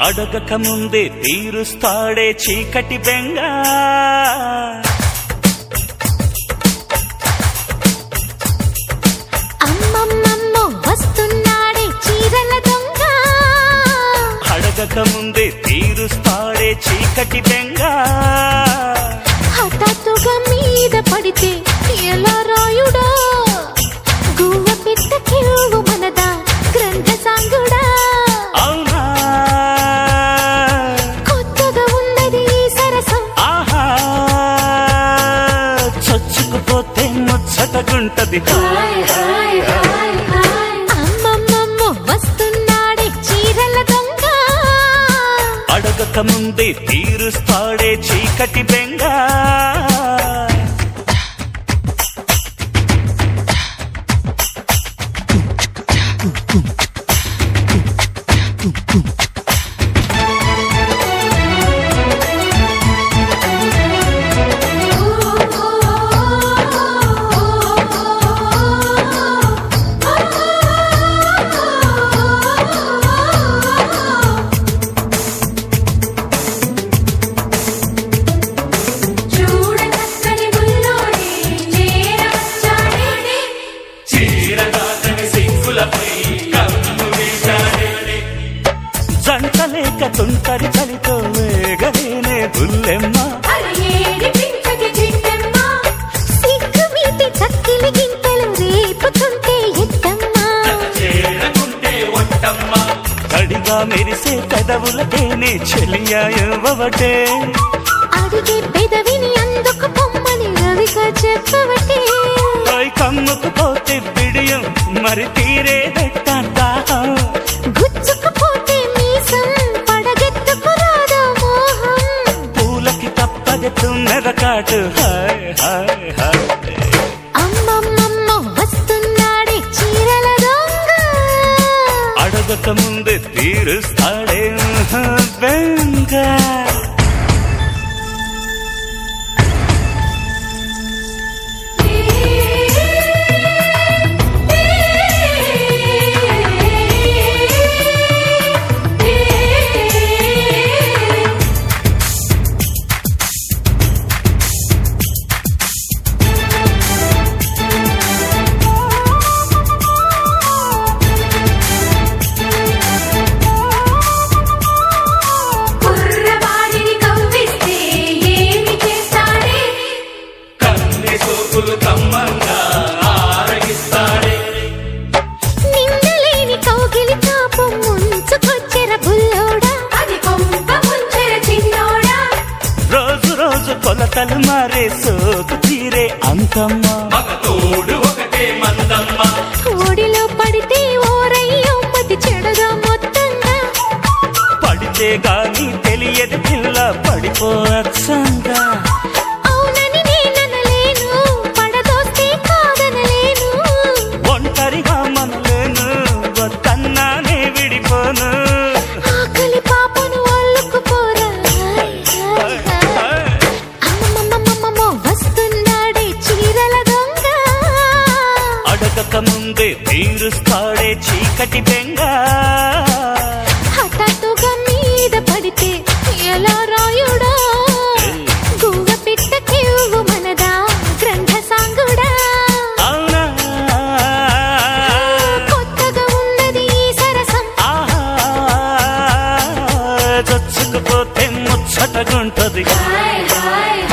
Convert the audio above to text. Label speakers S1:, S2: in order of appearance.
S1: అడగక ముందే తీరుస్తాడే చీకటి బెంగ
S2: అమ్మమ్మమ్మో వస్తున్నాడే చీరల దొంగ
S1: అడగక ముందే తీరుస్తాడే చీకటి బెంగ
S2: హఠాత్తుగా మీద పడితే ఎలా రాయుడా గువ్వ పిట్ట కివ్వు మనదా గ్రంథ సాంగుడా
S1: అవునా
S2: కొత్తగా ఉన్నది ఈ సరసం
S1: ఆహా చచ్చుకుపోతే ముచ్చటగుంటది
S2: అమ్మమ్మమ్మో వస్తున్నాడే చీరల దొంగ
S1: అడగక ముందే తీరుస్తాడే చీకటి బెంగ
S2: చూడ చక్కని బుల్లోడే చేరవచ్చాడే
S1: జంట లేక తుంటరి చలితో వేగలేనే బుల్లెమ్మ
S2: సిగ్గు మీటి చక్కిలి గింతలు రేపుతుంటే ఎత్తమ్మా
S1: కడిగా మెరిసే పెదవులకేనే చెలియా ఇవ్వవటే
S2: అడిగే పెదవిని అందుకు పొమ్మని రవిగా చెప్పవటే
S1: పై కమ్ముకుపోతే బిడియం మరి తీరేదెట్ట దాహం
S2: గుచ్చుకుపోతే మీసం పడగెత్తుకు రాదా మోహం
S1: పూలకి తప్పది తుమ్మెదకాటు హాయ్ హాయ్ హాయ్
S2: అమ్మమ్మమ్మ వస్తున్నాడే చీరల దొంగ
S1: అడగక ముందే తీరుస్తాడే బెంగ
S2: కుర్రవాడిని కవ్విస్తే ఏమి చేస్తాడే
S1: కన్ని సోకులు కమ్మంగా ఆరగిస్తాడే
S2: నిందలేని కౌగిలి కాపం ముంచుకొచ్చెర బుల్లోడా అది కొంప ముంచెర చిన్నోడా
S1: రోజు రోజు కొలతలు మారే సోకు తీరే అంతమ్మ
S2: ఓడిలో పడితే ఓరయ్యో మతి చెడగా మొత్తంగా
S1: పడితే గాని తెలియదు పిల్ల పడిపోవచ్చంగా
S2: అవునని నేననలేను పడదోస్తే కాదనలేను
S1: ఒంటరిగా మనలేను వద్దన్నానే విడిపోను
S2: ఆకలి పాపను అల్లుకుపోరా అమ్మమ్మమ్మమ్మమ్మో వస్తున్నాడే చీరల దొంగ
S1: అడగక ముందే తీరుస్తాడే చీకటి బెంగ
S2: హఠాత్తుగా మీద పడితే ఎలా రాయుడా గువ్వ పిట్ట కివ్వు మనదా గ్రంథ సాంగుడా
S1: అవునా
S2: కొత్తగా ఉన్నది ఈ సరసం
S1: ఆహా చచ్చుకుపోతే ముచ్చటగుంటది
S2: హాయ్ హాయ్